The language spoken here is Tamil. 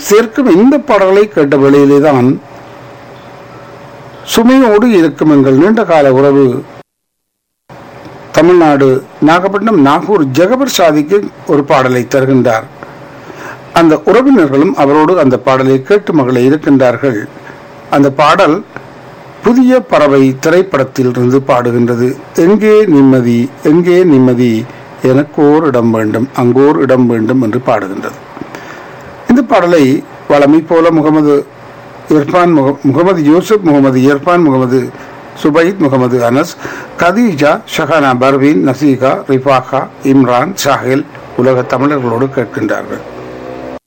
சேர்க்கும் இந்த பாடல்களை கேட்ட வேளையிலே தான் சுமையோடு இருக்கும் எங்கள் நீண்ட கால உறவு தமிழ்நாடு நாகப்பட்டினம் நாகூர் ஜெகபர் சாதிக்கு ஒரு பாடலை தருகின்றார் அந்த உறவினர்களும் அவரோடு அந்த பாடலை கேட்டு மகளை இருக்கின்றார்கள் அந்த பாடல் புதிய பறவை திரைப்படத்தில் இருந்து பாடுகின்றது எங்கே நிம்மதி எங்கே நிம்மதி எனக்கோர் இடம் வேண்டும் அங்கோர் இடம் வேண்டும் என்று பாடுகின்றது இந்த பாடலை வளமை போல முகமது இர்ஃபான் முக முகமது யூசுப் முகமது இர்ஃபான் முகமது சுபைத் முகமது அனஸ் கதீஜா ஷஹானா பர்வீன் நசீகா ரிஃபாகா இம்ரான் ஷாஹில் உலக தமிழர்களோடு கேட்கின்றார்கள்